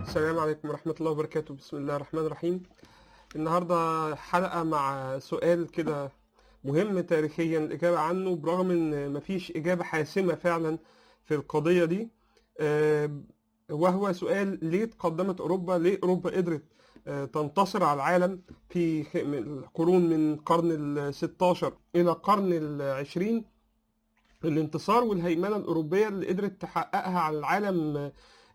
السلام عليكم ورحمة الله وبركاته بسم الله الرحمن الرحيم النهاردة حلقة مع سؤال كده مهم تاريخيا الإجابة عنه برغم إن مفيش إجابة حاسمة فعلا في القضية دي آه، وهو سؤال ليه تقدمت أوروبا ليه أوروبا قدرت آه، تنتصر على العالم في خ- من القرون من القرن ال 16 إلى القرن العشرين الانتصار والهيمنة الأوروبية اللي قدرت تحققها على العالم آه،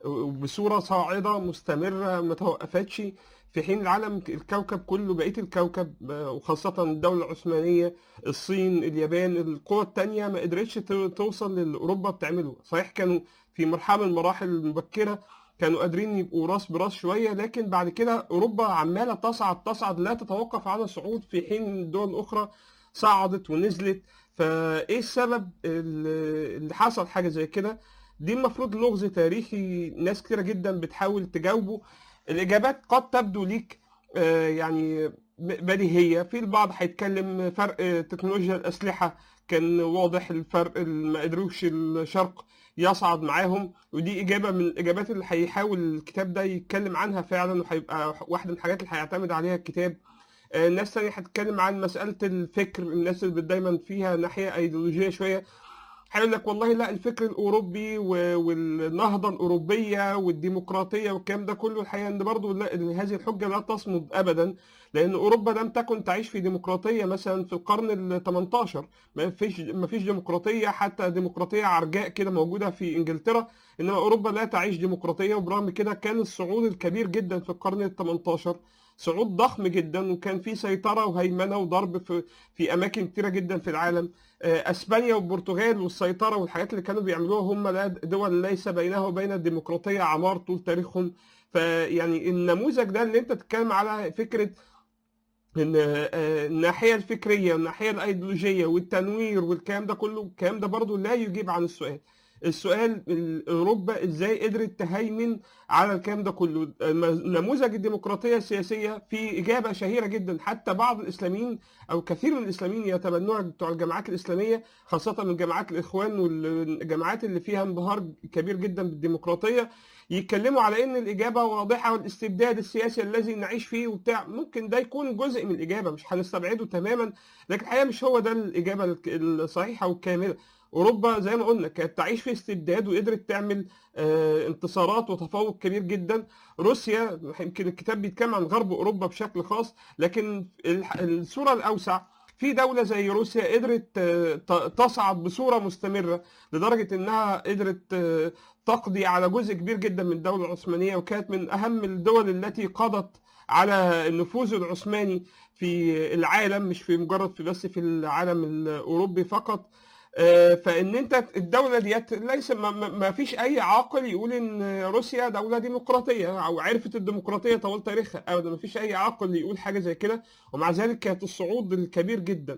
بصورة صاعدة مستمرة ما توقفتش في حين العالم الكوكب كله بقية الكوكب آه، وخاصة الدولة العثمانية الصين اليابان القوى التانية ما قدرتش تو- توصل للي أوروبا بتعمله صحيح كانوا في مرحلة من المراحل المبكرة كانوا قادرين يبقوا راس براس شوية لكن بعد كده أوروبا عمالة تصعد تصعد لا تتوقف على صعود في حين الدول الأخرى صعدت ونزلت فإيه السبب اللي اللي حصل حاجة زي كده دي المفروض لغز تاريخي ناس كتيرة جدا بتحاول تجاوبه الإجابات قد تبدو ليك آه، يعني بديهية في البعض هيتكلم فرق آه، تكنولوجيا الأسلحة كان واضح الفرق اللي ما قدروش الشرق يصعد معاهم ودي إجابة من الإجابات اللي هيحاول الكتاب ده يتكلم عنها فعلا وهيبقى واحدة من الحاجات اللي هيعتمد عليها الكتاب آه، ناس تانية هتتكلم عن مسألة الفكر الناس اللي دايما فيها ناحية أيديولوجية شوية هيقول لك والله لا الفكر الاوروبي و- والنهضه الاوروبيه والديمقراطيه والكلام ده كله الحقيقه ان برضه لا إن هذه الحجه لا تصمد ابدا لان اوروبا لم تكن تعيش في ديمقراطيه مثلا في القرن ال 18 ما فيش ما فيش ديمقراطيه حتى ديمقراطيه عرجاء كده موجوده في انجلترا انما اوروبا لا تعيش ديمقراطيه وبرغم كده كان الصعود الكبير جدا في القرن ال 18 صعود ضخم جدا وكان في سيطره وهيمنه وضرب في في اماكن كتيره جدا في العالم آه، اسبانيا والبرتغال والسيطره والحاجات اللي كانوا بيعملوها هم لا دول ليس بينها وبين الديمقراطيه عمار طول تاريخهم فيعني النموذج ده اللي انت تتكلم على فكره ان آه، الناحيه الفكريه والناحيه الايديولوجيه والتنوير والكلام ده كله الكلام ده برضو لا يجيب عن السؤال السؤال ال- اوروبا ازاي قدرت تهيمن على الكلام ده كله الم- نموذج الديمقراطيه السياسيه في اجابه شهيره جدا حتى بعض الاسلاميين او كثير من الاسلاميين يتبنوها بتوع الجامعات الاسلاميه خاصه من جامعات الاخوان والجامعات اللي فيها انبهار كبير جدا بالديمقراطيه يتكلموا على ان الاجابه واضحه والاستبداد السياسي الذي نعيش فيه وبتاع ممكن ده يكون جزء من الاجابه مش هنستبعده تماما لكن الحقيقه مش هو ده الاجابه الك- الصحيحه والكامله اوروبا زي ما قلنا كانت تعيش في استبداد وقدرت تعمل آه، انتصارات وتفوق كبير جدا روسيا يمكن الكتاب بيتكلم عن غرب اوروبا بشكل خاص لكن الح- الصوره الاوسع في دولة زي روسيا قدرت آه، ت- تصعد بصورة مستمرة لدرجة إنها قدرت آه، تقضي على جزء كبير جدا من الدولة العثمانية وكانت من أهم الدول التي قضت على النفوذ العثماني في العالم مش في مجرد في بس في العالم الأوروبي فقط آه، فان انت الدوله ديت ليس ما, ما ما فيش اي عاقل يقول ان روسيا دوله ديمقراطيه او عرفت الديمقراطيه طوال تاريخها ابدا ما فيش اي عاقل يقول حاجه زي كده ومع ذلك كانت الصعود الكبير جدا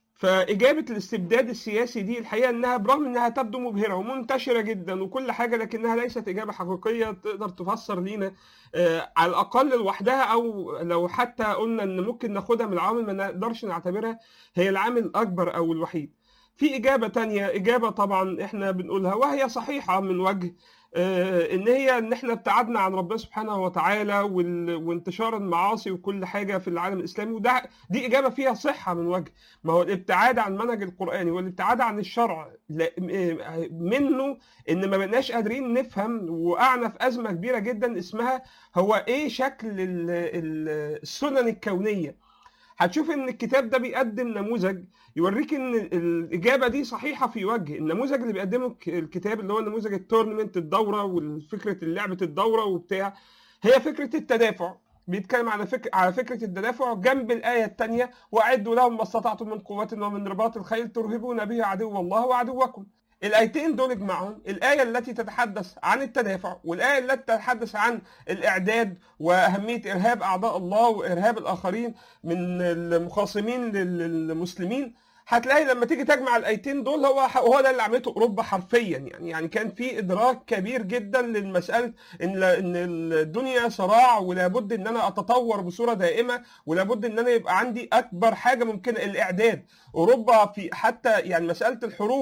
فإجابة الاستبداد السياسي دي الحقيقة إنها برغم إنها تبدو مبهرة ومنتشرة جدا وكل حاجة لكنها ليست إجابة حقيقية تقدر تفسر لينا آه، على الأقل لوحدها أو لو حتى قلنا إن ممكن ناخدها من العوامل ما نقدرش نعتبرها هي العامل الأكبر أو الوحيد. في إجابة تانية إجابة طبعا إحنا بنقولها وهي صحيحة من وجه آه، إن هي إن إحنا ابتعدنا عن ربنا سبحانه وتعالى وال- وانتشار المعاصي وكل حاجة في العالم الإسلامي وده دي إجابة فيها صحة من وجه ما هو الابتعاد عن المنهج القرآني والابتعاد عن الشرع لا- م- منه إن ما بقناش قادرين نفهم وقعنا في أزمة كبيرة جدا اسمها هو إيه شكل ال- ال- السنن الكونية هتشوف ان الكتاب ده بيقدم نموذج يوريك ان الاجابه دي صحيحه في وجه النموذج اللي بيقدمه الك- الكتاب اللي هو نموذج التورنمنت الدوره وفكره لعبه الدوره وبتاع هي فكره التدافع بيتكلم على فكره على فكره التدافع جنب الايه الثانيه واعدوا لهم ما استطعتم من قوه ومن رباط الخيل ترهبون به عدو الله وعدوكم الايتين دول اجمعهم الايه التي تتحدث عن التدافع والايه التي تتحدث عن الاعداد واهميه ارهاب اعداء الله وارهاب الاخرين من المخاصمين لل- للمسلمين هتلاقي لما تيجي تجمع الايتين دول هو هو ده اللي عملته اوروبا حرفيا يعني يعني كان في ادراك كبير جدا للمساله ان ان الدنيا صراع ولابد ان انا اتطور بصوره دائمه ولابد ان انا يبقى عندي اكبر حاجه ممكنه الاعداد اوروبا في حتى يعني مساله الحروب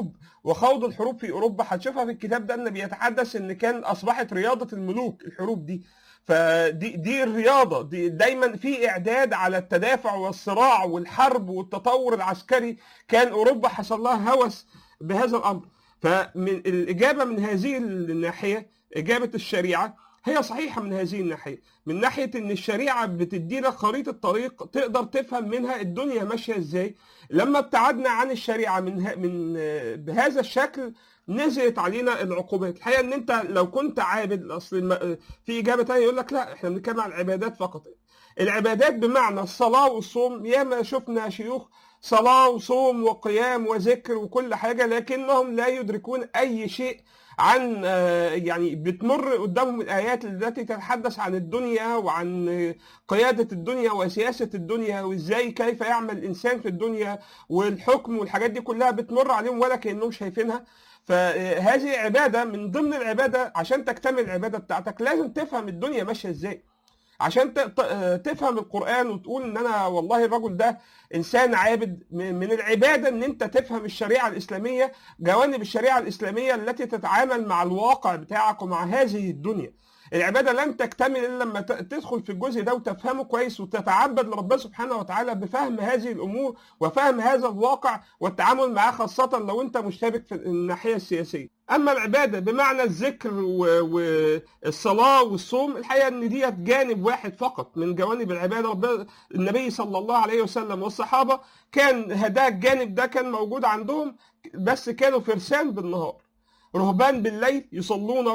وخوض الحروب في اوروبا هتشوفها في الكتاب ده ان بيتحدث ان كان اصبحت رياضه الملوك الحروب دي فدي دي الرياضه دي دايما في اعداد على التدافع والصراع والحرب والتطور العسكري كان اوروبا حصل لها هوس بهذا الامر فمن الاجابه من هذه الناحيه اجابه الشريعه هي صحيحه من هذه الناحيه من ناحيه ان الشريعه بتدي لك خريطه طريق تقدر تفهم منها الدنيا ماشيه ازاي لما ابتعدنا عن الشريعه من ه... من بهذا الشكل نزلت علينا العقوبات الحقيقه ان انت لو كنت عابد اصل الم... في اجابه ثانيه يقول لك لا احنا بنتكلم عن العبادات فقط العبادات بمعنى الصلاه والصوم ياما شفنا شيوخ صلاه وصوم وقيام وذكر وكل حاجه لكنهم لا يدركون اي شيء عن يعني بتمر قدامهم الايات التي تتحدث عن الدنيا وعن قياده الدنيا وسياسه الدنيا وازاي كيف يعمل الانسان في الدنيا والحكم والحاجات دي كلها بتمر عليهم ولا كانهم شايفينها فهذه عباده من ضمن العباده عشان تكتمل العباده بتاعتك لازم تفهم الدنيا ماشيه ازاي عشان تفهم القرآن وتقول ان انا والله الرجل ده انسان عابد من العبادة ان انت تفهم الشريعة الاسلامية جوانب الشريعة الاسلامية التي تتعامل مع الواقع بتاعك ومع هذه الدنيا العبادة لن تكتمل إلا لما تدخل في الجزء ده وتفهمه كويس وتتعبد لربنا سبحانه وتعالى بفهم هذه الأمور وفهم هذا الواقع والتعامل معاه خاصة لو أنت مشتبك في الناحية السياسية أما العبادة بمعنى الذكر والصلاة والصوم الحقيقة أن ديت جانب واحد فقط من جوانب العبادة النبي صلى الله عليه وسلم والصحابة كان هذا الجانب ده كان موجود عندهم بس كانوا فرسان بالنهار رهبان بالليل يصلون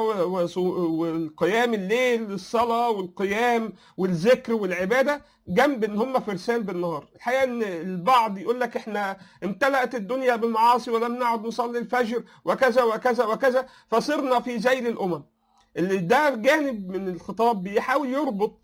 والقيام الليل الصلاة والقيام والذكر والعبادة جنب ان هم فرسان بالنهار الحقيقة ان البعض يقول لك احنا امتلأت الدنيا بالمعاصي ولم نعد نصلي الفجر وكذا وكذا وكذا فصرنا في ذيل الامم اللي ده جانب من الخطاب بيحاول يربط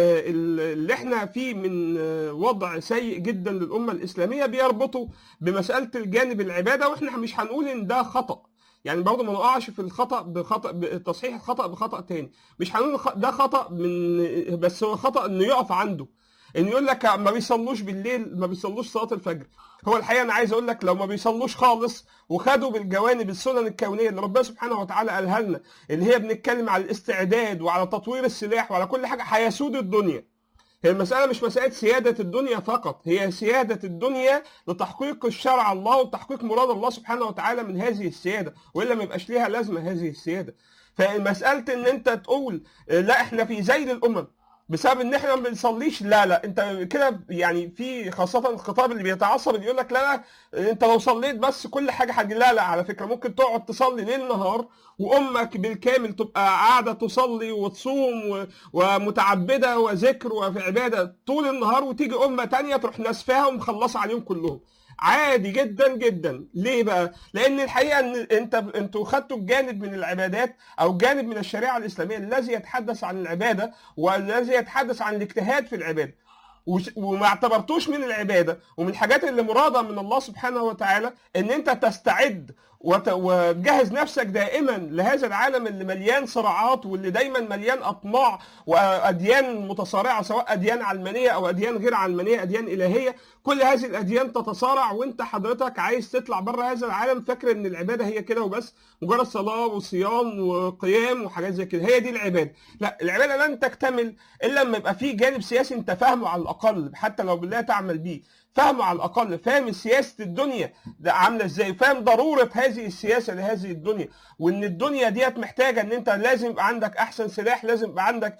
اللي احنا فيه من وضع سيء جدا للامه الاسلاميه بيربطه بمساله الجانب العباده واحنا مش هنقول ان ده خطأ يعني برضه ما نقعش في الخطا بخطا بتصحيح الخطا بخطا تاني مش هنقول ده خطا من بس هو خطا انه يقف عنده ان يقول لك ما بيصلوش بالليل ما بيصلوش صلاه الفجر هو الحقيقه انا عايز اقول لك لو ما بيصلوش خالص وخدوا بالجوانب السنن الكونيه اللي ربنا سبحانه وتعالى قالها لنا اللي هي بنتكلم على الاستعداد وعلى تطوير السلاح وعلى كل حاجه هيسود الدنيا هي المسألة مش مسألة سيادة الدنيا فقط هي سيادة الدنيا لتحقيق الشرع الله وتحقيق مراد الله سبحانه وتعالى من هذه السيادة وإلا ما يبقاش ليها لازمة هذه السيادة فمسألة إن أنت تقول لا إحنا في ذيل الأمم بسبب ان احنا ما بنصليش لا لا انت كده يعني في خاصه الخطاب اللي بيتعصب اللي يقول لك لا لا انت لو صليت بس كل حاجه حاجة لا لا على فكره ممكن تقعد تصلي ليل نهار وامك بالكامل تبقى قاعده تصلي وتصوم ومتعبده وذكر وفي عباده طول النهار وتيجي امه تانية تروح ناسفاها ومخلصه عليهم كلهم عادي جدا جدا ليه بقى لان الحقيقه ان انت انتوا خدتوا الجانب من العبادات او جانب من الشريعه الاسلاميه الذي يتحدث عن العباده والذي يتحدث عن الاجتهاد في العباده وما اعتبرتوش من العباده ومن الحاجات اللي مراده من الله سبحانه وتعالى ان انت تستعد وتجهز نفسك دائما لهذا العالم اللي مليان صراعات واللي دايما مليان اطماع واديان متصارعه سواء اديان علمانيه او اديان غير علمانيه اديان الهيه كل هذه الاديان تتصارع وانت حضرتك عايز تطلع بره هذا العالم فاكر ان العباده هي كده وبس مجرد صلاه وصيام وقيام وحاجات زي كده هي دي العباده لا العباده لن تكتمل الا لما يبقى في جانب سياسي انت فاهمه على الاقل حتى لو بالله تعمل بيه فاهمه على الاقل فاهم سياسه الدنيا ده عامله ازاي فاهم ضروره هذه السياسه لهذه الدنيا وان الدنيا ديت محتاجه ان انت لازم يبقى عندك احسن سلاح لازم يبقى عندك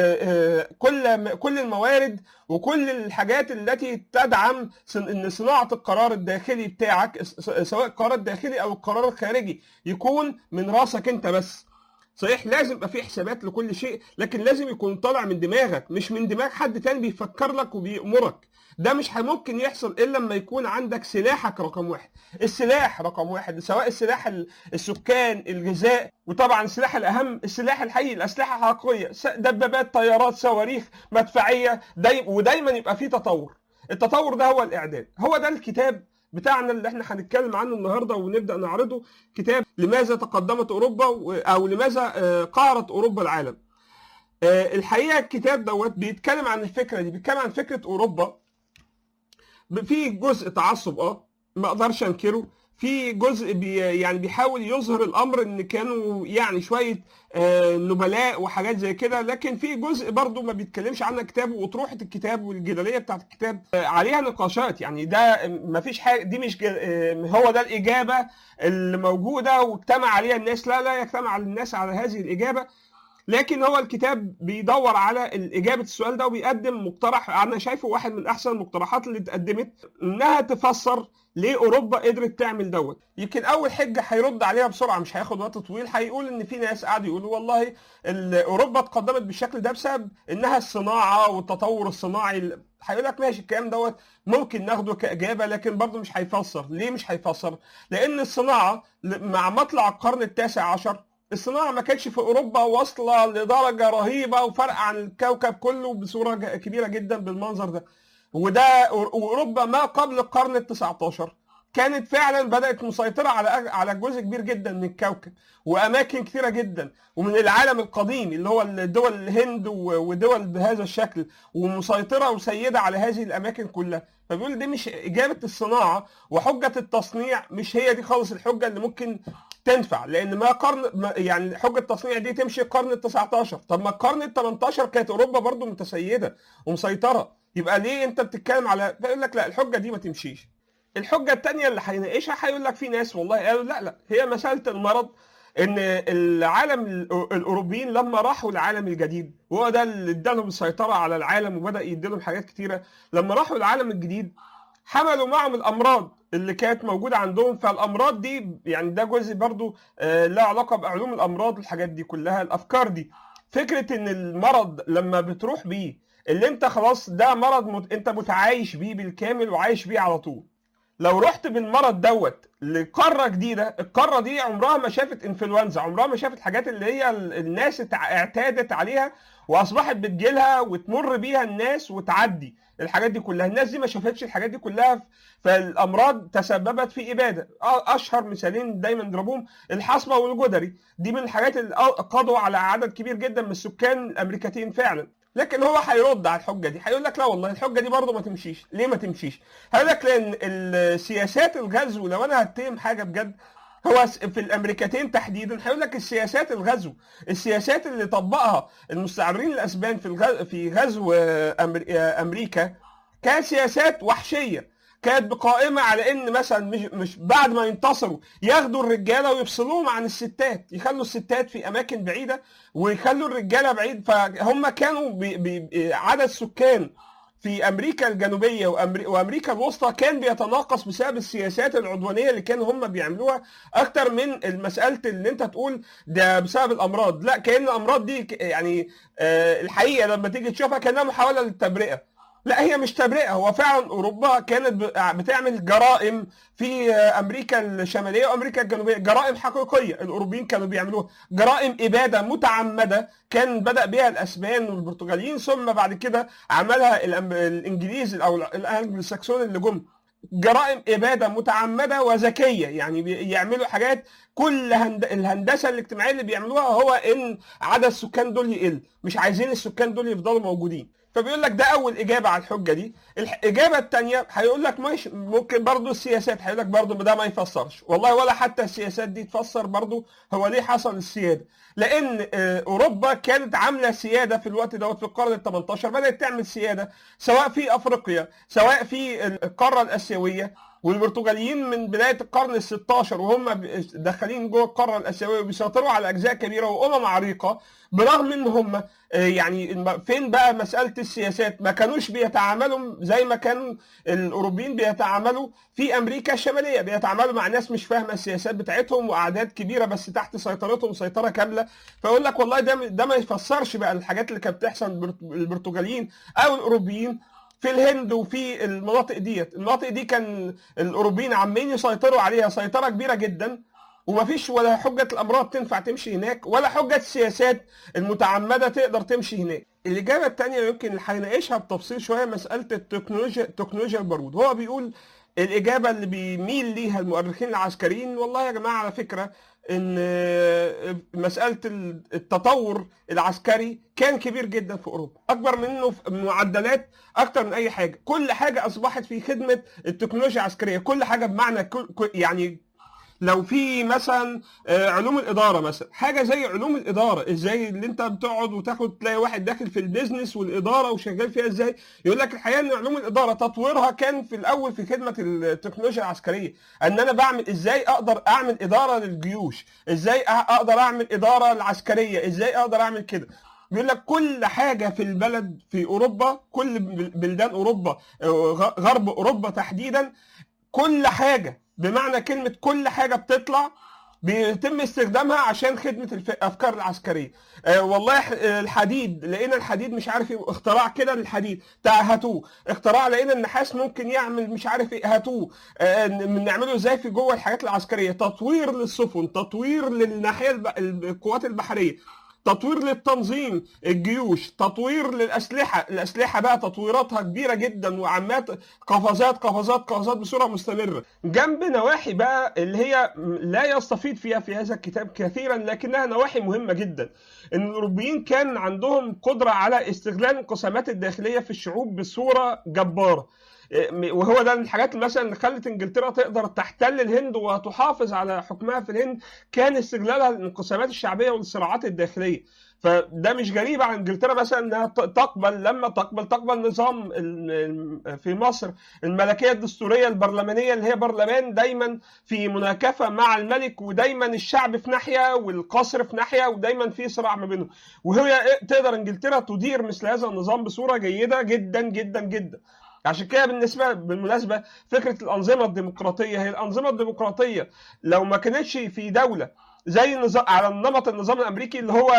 كل كل الموارد وكل الحاجات التي تدعم ان صناعه القرار الداخلي بتاعك سواء القرار الداخلي او القرار الخارجي يكون من راسك انت بس صحيح لازم يبقى في حسابات لكل شيء لكن لازم يكون طالع من دماغك مش من دماغ حد تاني بيفكر لك وبيأمرك ده مش ممكن يحصل الا لما يكون عندك سلاحك رقم واحد السلاح رقم واحد سواء السلاح السكان الغذاء وطبعا السلاح الاهم السلاح الحقيقي الاسلحه الحقيقيه دبابات طيارات صواريخ مدفعيه دايما ودايما يبقى في تطور التطور ده هو الاعداد هو ده الكتاب بتاعنا اللي احنا هنتكلم عنه النهارده ونبدا نعرضه كتاب لماذا تقدمت اوروبا او لماذا قهرت اوروبا العالم الحقيقه الكتاب دوت بيتكلم عن الفكره دي بيتكلم عن فكره اوروبا في جزء تعصب اه ما اقدرش انكره في جزء بي يعني بيحاول يظهر الامر ان كانوا يعني شويه آه، نبلاء وحاجات زي كده لكن في جزء برضو ما بيتكلمش عنها كتاب واطروحه الكتاب والجدليه بتاعت الكتاب آه، عليها نقاشات يعني ده ما فيش حاجه دي مش ج- آه، هو ده الاجابه اللي موجوده واجتمع عليها الناس لا لا يجتمع الناس على هذه الاجابه لكن هو الكتاب بيدور على اجابه السؤال ده وبيقدم مقترح انا شايفه واحد من احسن المقترحات اللي اتقدمت انها تفسر ليه اوروبا قدرت تعمل دوت يمكن اول حجه هيرد عليها بسرعه مش هياخد وقت طويل هيقول ان في ناس قاعدوا يقولوا والله ال- اوروبا اتقدمت بالشكل ده بسبب انها الصناعه والتطور الصناعي ال- هيقول لك ماشي الكلام دوت ممكن ناخده كاجابه لكن برضه مش هيفسر ليه مش هيفسر لان الصناعه ل- مع مطلع القرن التاسع عشر الصناعه ما كانتش في اوروبا واصله لدرجه رهيبه وفرق عن الكوكب كله بصوره ج- كبيره جدا بالمنظر ده وده أور- واوروبا ما قبل القرن ال 19 كانت فعلا بدات مسيطره على أج- على جزء كبير جدا من الكوكب واماكن كثيره جدا ومن العالم القديم اللي هو دول الهند و- ودول بهذا الشكل ومسيطره وسيده على هذه الاماكن كلها فبيقول دي مش اجابه الصناعه وحجه التصنيع مش هي دي خالص الحجه اللي ممكن تنفع لان ما قرن ما يعني حجه التصنيع دي تمشي القرن ال 19 طب ما القرن ال 18 كانت اوروبا برضو متسيده ومسيطره يبقى ليه انت بتتكلم على فيقول لك لا الحجه دي ما تمشيش الحجه الثانيه اللي هيناقشها هيقول لك في ناس والله قالوا لا لا هي مساله المرض ان العالم الأو- الاوروبيين لما راحوا العالم الجديد وهو ده اللي ادالهم السيطره على العالم وبدا يديلهم حاجات كتيره لما راحوا العالم الجديد حملوا معهم الامراض اللي كانت موجوده عندهم فالامراض دي يعني ده جزء برضو آه، له علاقه بعلوم الامراض الحاجات دي كلها الافكار دي فكره ان المرض لما بتروح بيه اللي انت خلاص ده مرض مت... انت متعايش بيه بالكامل وعايش بيه على طول لو رحت بالمرض دوت لقاره جديده القاره دي عمرها ما شافت انفلونزا عمرها ما شافت حاجات اللي هي ال- الناس اتع- اعتادت عليها واصبحت بتجيلها وتمر بيها الناس وتعدي الحاجات دي كلها الناس دي ما شافتش الحاجات دي كلها فالامراض تسببت في اباده آه، اشهر مثالين دايما نضربهم الحصبه والجدري دي من الحاجات اللي قضوا على عدد كبير جدا من السكان الامريكتين فعلا لكن هو هيرد على الحجه دي هيقول لك لا والله الحجه دي برضه ما تمشيش ليه ما تمشيش هيقول لك لان السياسات الغزو لو انا هتهم حاجه بجد هو س- في الامريكتين تحديدا هيقول لك السياسات الغزو السياسات اللي طبقها المستعمرين الاسبان في الغ... في غزو آه، أمر... آه، امريكا كانت سياسات وحشيه كانت قائمة على ان مثلا مش, مش بعد ما ينتصروا ياخدوا الرجاله ويفصلوهم عن الستات يخلوا الستات في اماكن بعيده ويخلوا الرجاله بعيد فهم كانوا بي بي عدد سكان في امريكا الجنوبيه وأمري وامريكا الوسطى كان بيتناقص بسبب السياسات العدوانيه اللي كانوا هم بيعملوها اكتر من مساله اللي انت تقول ده بسبب الامراض لا كان الامراض دي ك- يعني آه، الحقيقه لما تيجي تشوفها كانها محاوله للتبرئه لا هي مش تبرئه هو فعلا اوروبا كانت ب- بتعمل جرائم في آه، امريكا الشماليه وامريكا الجنوبيه جرائم حقيقيه الاوروبيين كانوا بيعملوها جرائم اباده متعمده كان بدا بها الاسبان والبرتغاليين ثم بعد كده عملها الأم- الانجليز او الانجلو ساكسون اللي جم جرائم اباده متعمده وذكيه يعني بي- يعملوا حاجات كل هند... الهندسه الاجتماعيه اللي بيعملوها هو ان عدد السكان دول يقل مش عايزين السكان دول يفضلوا موجودين فبيقول لك ده اول اجابه على الحجه دي الاجابه الثانيه هيقول لك مش ممكن برضو السياسات هيقول لك برضو ده ما يفسرش والله ولا حتى السياسات دي تفسر برضو هو ليه حصل السياده لان آه، اوروبا كانت عامله سياده في الوقت دوت في القرن ال 18 بدات تعمل سياده سواء في افريقيا سواء في القاره الاسيويه والبرتغاليين من بدايه القرن ال 16 وهم ب- داخلين جوه القاره الاسيويه وبيسيطروا على اجزاء كبيره وامم عريقه برغم ان هم آه، يعني الم- فين بقى مساله السياسات ما كانوش بيتعاملوا زي ما كانوا الاوروبيين بيتعاملوا في امريكا الشماليه بيتعاملوا مع ناس مش فاهمه السياسات بتاعتهم واعداد كبيره بس تحت سيطرتهم سيطره كامله فيقول لك والله ده ده ما يفسرش بقى الحاجات اللي كانت بتحصل البرت- البرتغاليين او الاوروبيين في الهند وفي المناطق ديت المناطق دي كان الاوروبيين عمالين يسيطروا عليها سيطره كبيره جدا ومفيش ولا حجه الامراض تنفع تمشي هناك ولا حجه السياسات المتعمده تقدر تمشي هناك الاجابه الثانيه يمكن اللي هنناقشها بتفصيل شويه مساله التكنولوجيا تكنولوجيا البارود هو بيقول الاجابه اللي بيميل ليها المؤرخين العسكريين والله يا جماعه على فكره ان مساله التطور العسكري كان كبير جدا في اوروبا اكبر منه في معدلات اكتر من اي حاجه كل حاجه اصبحت في خدمه التكنولوجيا العسكريه كل حاجه بمعنى كل كل- يعني لو في مثلا آه، علوم الاداره مثلا حاجه زي علوم الاداره ازاي اللي انت بتقعد وتاخد تلاقي واحد داخل في البيزنس والاداره وشغال فيها ازاي يقول لك الحقيقه ان علوم الاداره تطويرها كان في الاول في خدمه التكنولوجيا العسكريه ان انا بعمل ازاي اقدر اعمل اداره للجيوش ازاي أ- اقدر اعمل اداره العسكريه ازاي اقدر اعمل كده بيقول لك كل حاجه في البلد في اوروبا كل بل- بلدان اوروبا آه، غ- غرب اوروبا تحديدا كل حاجه بمعنى كلمه كل حاجه بتطلع بيتم استخدامها عشان خدمه الف- الافكار العسكريه آه والله ح- آه، الحديد لقينا الحديد مش عارف ايه اختراع كده للحديد تع- هاتوه اختراع لقينا النحاس ممكن يعمل مش عارف ايه هاتوه آه ن- نعمله ازاي في جوه الحاجات العسكريه تطوير للسفن تطوير للناحيه الب- القوات البحريه تطوير للتنظيم الجيوش تطوير للأسلحة الأسلحة بقى تطويراتها كبيرة جدا وعمات قفزات قفزات قفزات بصورة مستمرة جنب نواحي بقى اللي هي لا يستفيد فيها في هذا الكتاب كثيرا لكنها نواحي مهمة جدا ان الاوروبيين كان عندهم قدرة على استغلال الانقسامات الداخلية في الشعوب بصورة جبارة وهو ده الحاجات مثلا اللي خلت انجلترا تقدر تحتل الهند وتحافظ على حكمها في الهند كان استغلالها للانقسامات الشعبيه والصراعات الداخليه فده مش غريب عن انجلترا مثلا انها ت- تقبل لما تقبل تقبل نظام ال- ال- في مصر الملكيه الدستوريه البرلمانيه اللي هي برلمان دايما في مناكفه مع الملك ودايما الشعب في ناحيه والقصر في ناحيه ودايما في صراع ما بينهم وهي تقدر انجلترا تدير مثل هذا النظام بصوره جيده جدا جدا جدا عشان كده بالنسبه بالمناسبه فكره الانظمه الديمقراطيه هي الانظمه الديمقراطيه لو ما كانتش في دوله زي النظام على نمط النظام الامريكي اللي هو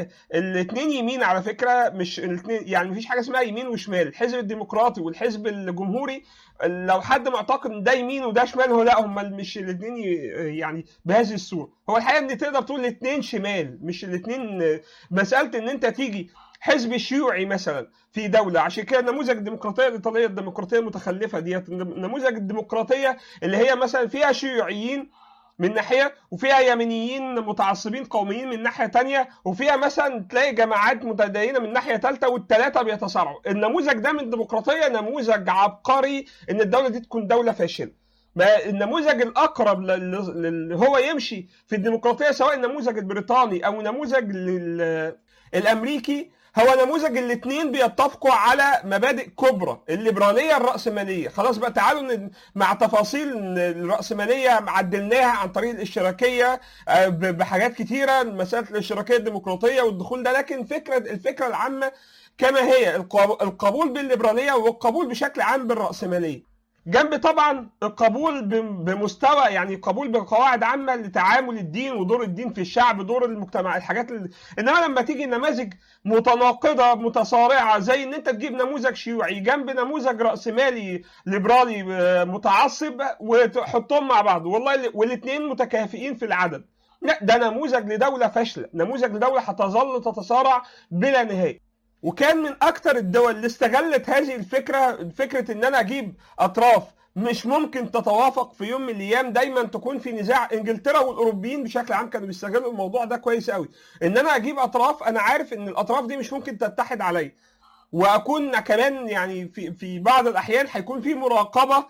الاثنين يمين على فكره مش الاثنين يعني مفيش حاجه اسمها يمين وشمال الحزب الديمقراطي والحزب الجمهوري لو حد معتقد ان ده يمين وده شمال هو لا هم مش الاثنين يعني بهذه الصوره هو الحقيقه ان تقدر تقول الاثنين شمال مش الاثنين مساله ان انت تيجي حزب شيوعي مثلا في دوله عشان كده نموذج الديمقراطيه الايطاليه الديمقراطيه المتخلفه ديت نموذج الديمقراطيه اللي هي مثلا فيها شيوعيين من ناحيه وفيها يمينيين متعصبين قوميين من ناحيه تانية وفيها مثلا تلاقي جماعات متدينه من ناحيه ثالثه والثلاثه بيتصارعوا النموذج ده من الديمقراطيه نموذج عبقري ان الدوله دي تكون دوله فاشله ما النموذج الاقرب اللي هو يمشي في الديمقراطيه سواء النموذج البريطاني او نموذج الامريكي هو نموذج الاثنين بيتفقوا على مبادئ كبرى الليبراليه الراسماليه خلاص بقى تعالوا مع تفاصيل الراسماليه عدلناها عن طريق الاشتراكيه بحاجات كتيره مساله الاشتراكيه الديمقراطيه والدخول ده لكن فكره الفكره العامه كما هي القبول بالليبراليه والقبول بشكل عام بالراسماليه جنب طبعا القبول بمستوى يعني قبول بقواعد عامه لتعامل الدين ودور الدين في الشعب دور المجتمع الحاجات اللي... انما لما تيجي نماذج متناقضه متصارعه زي ان انت تجيب نموذج شيوعي جنب نموذج راسمالي ليبرالي متعصب وتحطهم مع بعض والله والاثنين متكافئين في العدد لا ده نموذج لدوله فاشله نموذج لدوله هتظل تتصارع بلا نهايه وكان من اكثر الدول اللي استغلت هذه الفكره فكره ان انا اجيب اطراف مش ممكن تتوافق في يوم من الايام دايما تكون في نزاع انجلترا والاوروبيين بشكل عام كانوا بيستغلوا الموضوع ده كويس قوي ان انا اجيب اطراف انا عارف ان الاطراف دي مش ممكن تتحد عليا واكون كمان يعني في في بعض الاحيان هيكون في مراقبه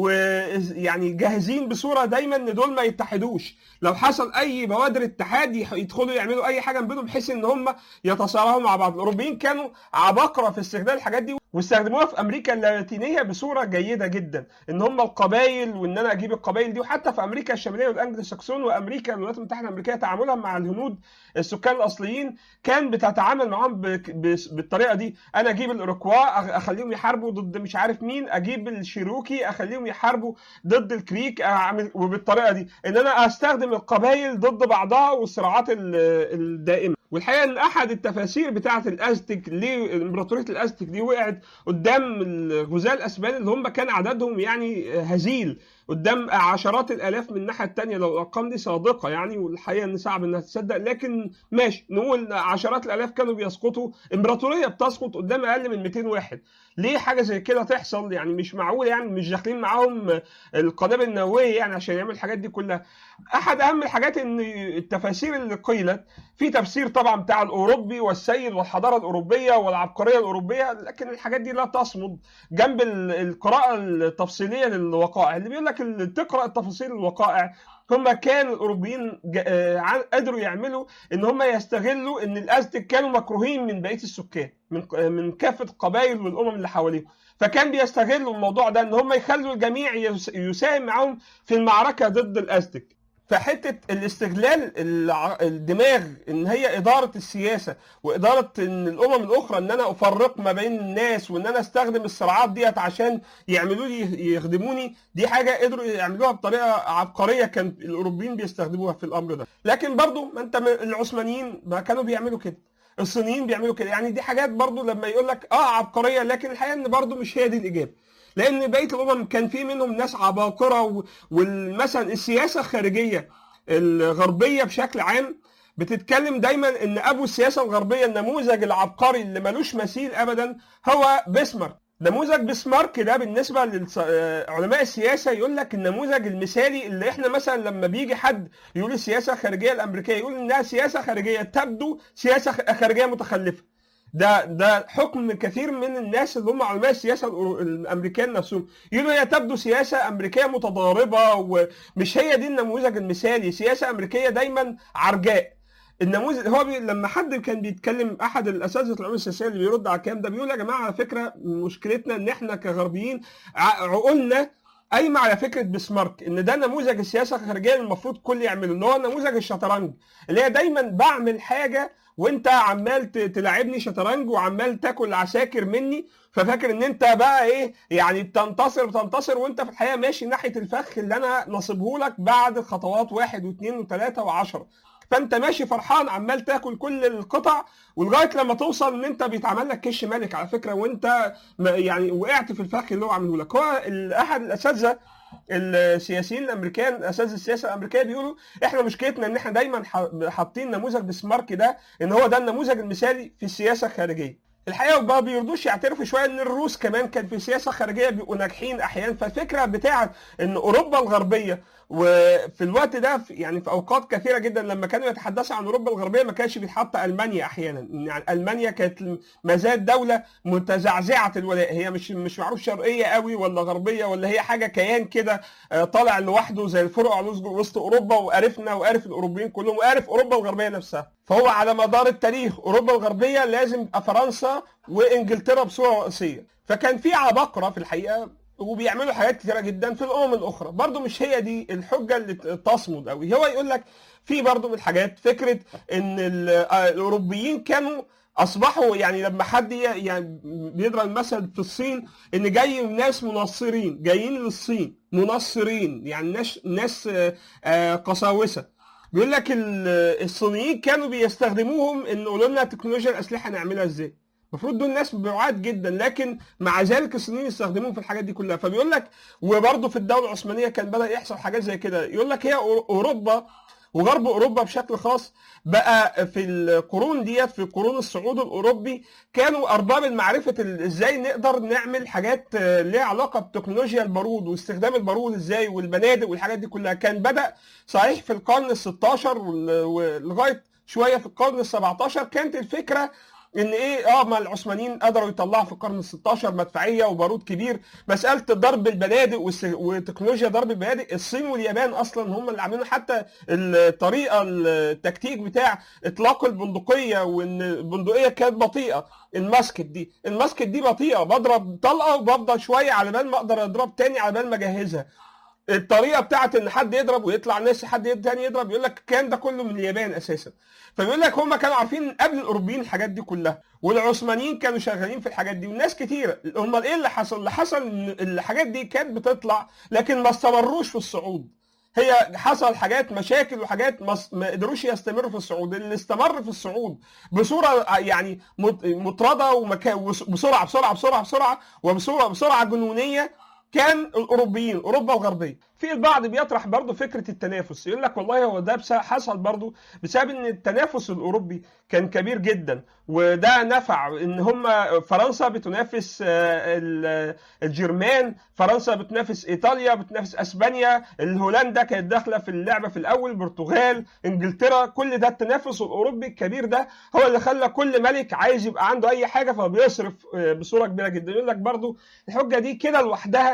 ويعني جاهزين بصوره دايما ان دول ما يتحدوش لو حصل اي بوادر اتحاد يدخلوا يعملوا اي حاجه بينهم بحيث ان هم يتصارعوا مع بعض الاوروبيين كانوا عباقره في استخدام الحاجات دي واستخدموها في امريكا اللاتينيه بصوره جيده جدا ان هم القبائل وان انا اجيب القبائل دي وحتى في امريكا الشماليه والانجلو ساكسون وامريكا الولايات المتحده الامريكيه تعاملها مع الهنود السكان الاصليين كان بتتعامل معاهم بالطريقه دي انا اجيب الاوروكوا اخليهم يحاربوا ضد مش عارف مين اجيب الشيروكي اخليهم يحاربوا ضد الكريك اعمل وبالطريقه دي ان انا استخدم القبائل ضد بعضها والصراعات الدائمه والحقيقه ان احد التفاسير بتاعه الازتك ليه امبراطوريه الازتك دي وقعت قدام الغزاة الاسبان اللي هم كان عددهم يعني هزيل قدام عشرات الالاف من الناحيه الثانيه لو الارقام دي صادقه يعني والحقيقه ان صعب انها تصدق لكن ماشي نقول عشرات الالاف كانوا بيسقطوا امبراطوريه بتسقط قدام اقل من 200 واحد ليه حاجه زي كده تحصل يعني مش معقول يعني مش داخلين معاهم القنابل النوويه يعني عشان يعمل الحاجات دي كلها احد اهم الحاجات ان التفاسير اللي قيلت في تفسير طبعا بتاع الاوروبي والسيد والحضاره الاوروبيه والعبقريه الاوروبيه لكن الحاجات دي لا تصمد جنب القراءه التفصيليه للوقائع اللي بيقول لك لكن تقرا التفاصيل الوقائع هم كانوا الاوروبيين جا- آه، ع- قدروا يعملوا ان هم يستغلوا ان الازتك كانوا مكروهين من بقيه السكان من آه، من كافه القبائل والامم اللي حواليهم فكان بيستغلوا الموضوع ده ان هم يخلوا الجميع يس- يساهم معاهم في المعركه ضد الازتك فحته الاستغلال الع- الدماغ ان هي اداره السياسه واداره ان الامم الاخرى ان انا افرق ما بين الناس وان انا استخدم الصراعات ديت عشان يعملوا لي يخدموني دي حاجه قدروا يعملوها بطريقه عبقريه كان الاوروبيين بيستخدموها في الامر ده لكن برضو ما انت م- العثمانيين ما كانوا بيعملوا كده الصينيين بيعملوا كده يعني دي حاجات برضو لما يقول لك اه عبقريه لكن الحقيقه ان برضو مش هي دي الاجابه لان بقيه الامم كان في منهم ناس عباقره و- ومثلا السياسه الخارجيه الغربيه بشكل عام بتتكلم دايما ان ابو السياسه الغربيه النموذج العبقري اللي ملوش مثيل ابدا هو بسمارك نموذج بسمارك ده بالنسبه لعلماء السياسه يقول لك النموذج المثالي اللي احنا مثلا لما بيجي حد يقول السياسه الخارجيه الامريكيه يقول انها سياسه خارجيه تبدو سياسه خارجيه متخلفه ده ده حكم كثير من الناس اللي هم علماء السياسه الأورو- الامريكان نفسهم يقولوا هي تبدو سياسه امريكيه متضاربه ومش هي دي النموذج المثالي سياسه امريكيه دايما عرجاء النموذج هو بي... لما حد كان بيتكلم احد الاساتذه العلوم السياسيه اللي بيرد على الكلام ده بيقول يا جماعه على فكره مشكلتنا ان احنا كغربيين ع- عقولنا قايمه على فكره بسمارك ان ده نموذج السياسه الخارجيه اللي المفروض الكل يعمله اللي هو نموذج الشطرنج اللي هي دايما بعمل حاجه وانت عمال ت- تلاعبني شطرنج وعمال تاكل عساكر مني ففاكر ان انت بقى ايه يعني بتنتصر بتنتصر وانت في الحقيقه ماشي ناحيه الفخ اللي انا نصبه لك بعد خطوات واحد واثنين وثلاثه وعشره فانت ماشي فرحان عمال تاكل كل القطع ولغايه لما توصل ان انت بيتعمل لك كش ملك على فكره وانت م- يعني وقعت في الفخ اللي هو عامله لك هو ال- احد الاساتذه السياسيين الامريكان اساتذه السياسه الامريكيه بيقولوا احنا مشكلتنا ان احنا دايما ح- حاطين نموذج بسمارك ده ان هو ده النموذج المثالي في السياسه الخارجيه الحقيقه ما بيرضوش يعترفوا شويه ان الروس كمان كان في السياسه الخارجيه بيبقوا ناجحين احيانا فالفكره بتاعه ان اوروبا الغربيه وفي الوقت ده في- يعني في اوقات كثيره جدا لما كانوا يتحدثوا عن اوروبا الغربيه ما كانش بيتحط المانيا احيانا يعني المانيا كانت ما زالت دوله متزعزعه الولاء هي مش مش معروف شرقيه قوي ولا غربيه ولا هي حاجه كيان كده آه، طالع لوحده زي الفرق على وسط اوروبا وقرفنا وقرف الاوروبيين كلهم وقرف اوروبا الغربيه نفسها فهو على مدار التاريخ اوروبا الغربيه لازم يبقى فرنسا وانجلترا بصوره رئيسيه فكان في عباقره في الحقيقه وبيعملوا حاجات كتيره جدا في الامم الاخرى برضو مش هي دي الحجه اللي ت- تصمد قوي هو يقول لك في برضو من الحاجات فكره ان ال- آه، الاوروبيين كانوا اصبحوا يعني لما حد ي- يعني بيضرب المثل في الصين ان جاي ناس منصرين جايين للصين منصرين يعني ناس ناس آه، آه، قساوسه بيقول لك ال- الصينيين كانوا بيستخدموهم ان يقولوا لنا تكنولوجيا الاسلحه نعملها ازاي المفروض دول ناس بعاد جدا لكن مع ذلك الصينيين يستخدموهم في الحاجات دي كلها فبيقول لك وبرضه في الدوله العثمانيه كان بدا يحصل حاجات زي كده يقول لك هي أور- اوروبا وغرب اوروبا بشكل خاص بقى في القرون ديت في قرون الصعود الاوروبي كانوا ارباب المعرفه ال- ازاي نقدر نعمل حاجات آه، ليها علاقه بتكنولوجيا البارود واستخدام البارود ازاي والبنادق والحاجات دي كلها كان بدا صحيح في القرن ال 16 وال- ولغايه شويه في القرن ال 17 كانت الفكره ان ايه اه ما العثمانيين قدروا يطلعوا في القرن ال 16 مدفعيه وبارود كبير مساله ضرب البنادق والس- وتكنولوجيا ضرب البنادق الصين واليابان اصلا هم اللي عاملين حتى الطريقه التكتيك بتاع اطلاق البندقيه وان البندقيه كانت بطيئه الماسكت دي الماسكت دي بطيئه بضرب طلقه وبفضل شويه على بال ما اقدر اضرب تاني على بال ما اجهزها الطريقه بتاعت ان حد يضرب ويطلع ناس حد تاني يضرب يقول لك الكلام ده كله من اليابان اساسا فبيقول لك هم كانوا عارفين قبل الاوروبيين الحاجات دي كلها والعثمانيين كانوا شغالين في الحاجات دي والناس كتيره امال ايه اللي حصل اللي حصل ان الحاجات دي كانت بتطلع لكن ما استمروش في الصعود هي حصل حاجات مشاكل وحاجات ما ما قدروش يستمروا في الصعود اللي استمر في الصعود بصوره يعني مط- مطرده ومكا... بسرعه بسرعه بسرعه بسرعه وبسرعه بسرعه جنونيه كان الاوروبيين اوروبا الغربيه في البعض بيطرح برضه فكره التنافس يقول لك والله هو ده بس- حصل برضه بسبب ان التنافس الاوروبي كان كبير جدا وده نفع ان هم فرنسا بتنافس آه، ال- الجرمان فرنسا بتنافس ايطاليا بتنافس اسبانيا الهولندا كانت داخله في اللعبه في الاول البرتغال انجلترا كل ده التنافس الاوروبي الكبير ده هو اللي خلى كل ملك عايز يبقى عنده اي حاجه فبيصرف آه، بصوره كبيره جدا يقول لك برضه الحجه دي كده لوحدها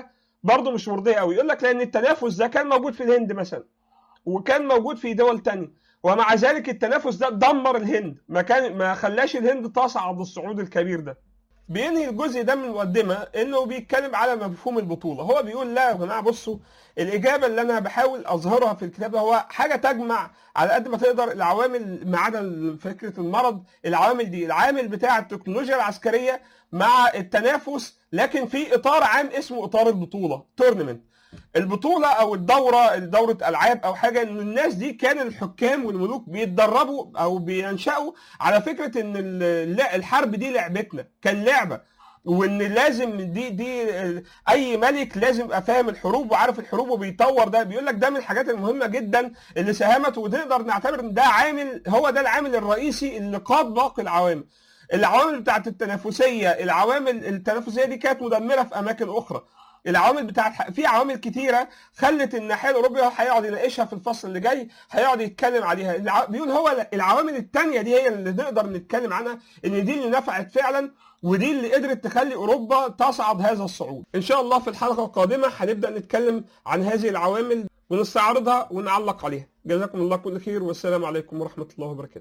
برضه مش مرضيه قوي يقول لك لان التنافس ده كان موجود في الهند مثلا وكان موجود في دول تانية ومع ذلك التنافس ده دمر الهند ما كان ما خلاش الهند تصعد الصعود الكبير ده بينهي الجزء ده من المقدمه انه بيتكلم على مفهوم البطوله هو بيقول لا يا جماعه بصوا الاجابه اللي انا بحاول اظهرها في الكتاب ده هو حاجه تجمع على قد ما تقدر العوامل ما عدا فكره المرض العوامل دي العامل بتاع التكنولوجيا العسكريه مع التنافس لكن في اطار عام اسمه اطار البطوله تورنمنت البطوله او الدوره دوره العاب او حاجه ان الناس دي كان الحكام والملوك بيتدربوا او بينشأوا على فكره ان ال- لا الحرب دي لعبتنا كان لعبه وان لازم دي دي اي ملك لازم يبقى فاهم الحروب وعارف الحروب وبيطور ده بيقول لك ده من الحاجات المهمه جدا اللي ساهمت ونقدر نعتبر ان ده عامل هو ده العامل الرئيسي اللي قاد باقي العوامل العوامل بتاعت التنافسيه العوامل التنافسيه دي كانت مدمره في اماكن اخرى العوامل بتاعت في عوامل كتيره خلت الناحيه الاوروبيه هيقعد يناقشها في الفصل اللي جاي هيقعد يتكلم عليها الع- بيقول هو العوامل التانية دي هي اللي نقدر نتكلم عنها ان دي اللي نفعت فعلا ودي اللي قدرت تخلي اوروبا تصعد هذا الصعود ان شاء الله في الحلقه القادمه هنبدا نتكلم عن هذه العوامل ونستعرضها ونعلق عليها جزاكم الله كل خير والسلام عليكم ورحمه الله وبركاته